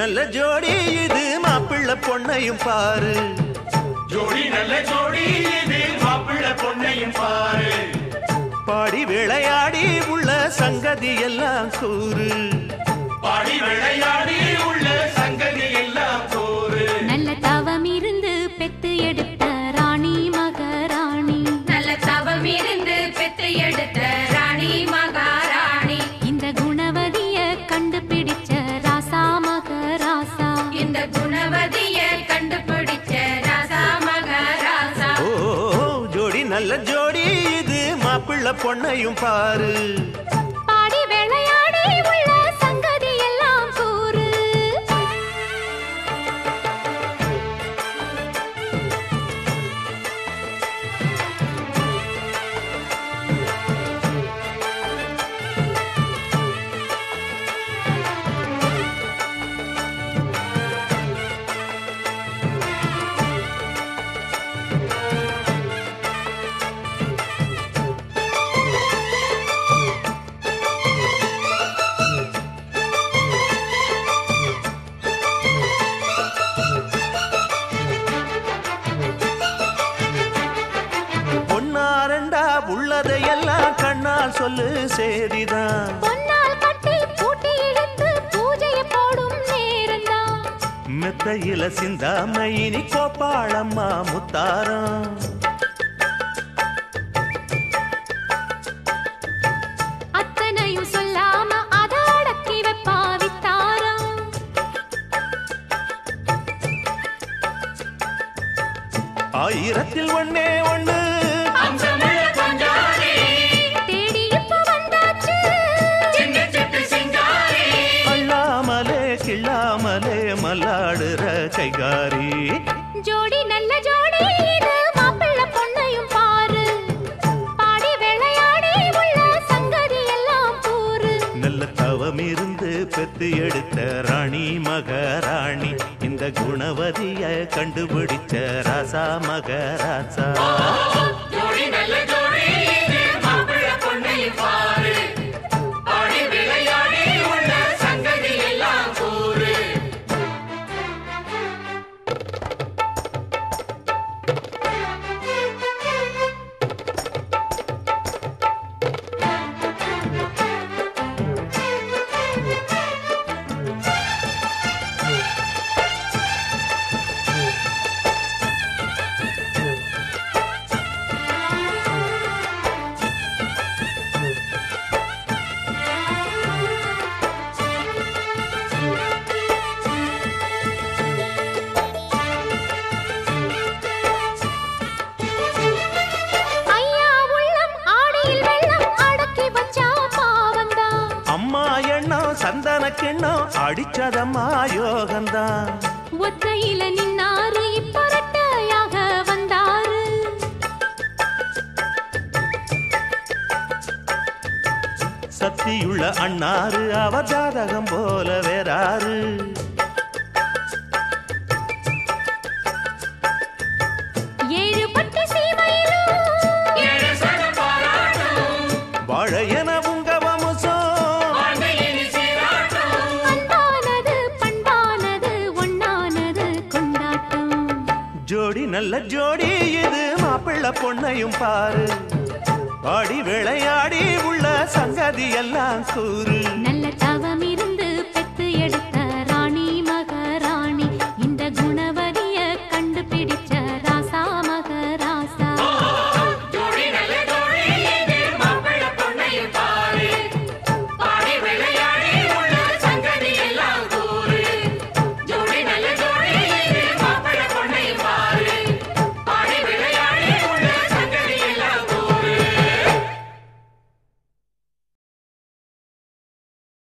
நல்ல ஜோடி இது மாப்பிள்ளை பொண்ணையும் பாரு ஜோடி நல்ல ஜோடி இது மாப்பிள்ள பொண்ணையும் பாரு பாடி விளையாடி உள்ள சங்கதி எல்லாம் கூறு பாடி விளையாடி உள்ள சங்கதி எல்லாம் போரு நல்ல தவம் இருந்து பெத்து எடுத்த ராணி மகாராணி நல்ல தவம் இருந்து பெத்து எடுத்த ராணி மகாராணி இந்த குணவதிய கண்டுபிடிச்ச ராசா மகராசா இந்த குணவதிய கண்டுபிடிச்ச ராசா மகாராசா ஓ ஜோடி நல்ல ஜோடி இது மாப்பிள்ளை பொண்ணையும் பாரு பாடி விளையாடி உள்ள சங்கதி எல்லாம் கூறு பொன்னாரண்டா உள்ளதையெல்லாம் கண்ணால் சொல்லு சேதிதான் பொன்னால் கட்டி பூட்டி இழுத்து பூஜையை போடும் நேரம்தான் மெத்தையில சிந்தாம இனி கோப்பாளம்மா முத்தாரம் அத்தனையும் சொல்லாம அத அடக்கி வைப்பா வித்தாரம் ஆயிரத்தில் ஒண்ணே ஒண்ணு அம்சமுள்ள கொஞ்சாரி தேடி இப்ப வந்தாச்சு சின்ன சிட்டு சிங்காரி அள்ளாமலே கிள்ளாமலே மல்லாடுற கைகாரி ஜோடி நல்ல ஜோடி இது மாப்பிள்ளை பொண்ணையும் பாரு பாடி விளையாடி உள்ள சங்கதி எல்லாம் கூறு நல்ல தவம் இருந்து பெத்து எடுத்த ராணி மகாராணி இந்த குணவதிய கண்டுபிடிச்ச ராசா மகராசா ஜோடி நல்ல ஜோடி இது மாப்பிள்ள பொண்ணையும் பாரு பாடி விளையாடி உள்ள சங்கதி எல்லாம் போரு ஐயா உள்ளம் ஆடியில் வெள்ளம் அடக்கி வச்சா பாவம்தான் அம்மா எண்ணம் சந்தன கிண்ணம் அடிச்சதம்மா யோகந்தான் ஒத்தையில நின்னாரு இப்ப ரெட்டையாக வந்தாரு சக்தியுள்ள அண்ணாரு அவர் ஜாதகம் போல வேறாரு ஏழு பட்டு சீமையிலும் ஏழு சனம் பாராட்டும் வாழ என உங்க வம்சம் வாழ்க்கையினி சீராட்டும் அன்பானது பண்பானது ஒண்ணானது கொண்டாட்டம் ஜோடி நல்ல ஜோடி இது மாப்பிள்ளை பொண்ணையும் பாரு பாடி விளையாடி உள்ள சங்கதி எல்லாம் கூறு நல்ல தவ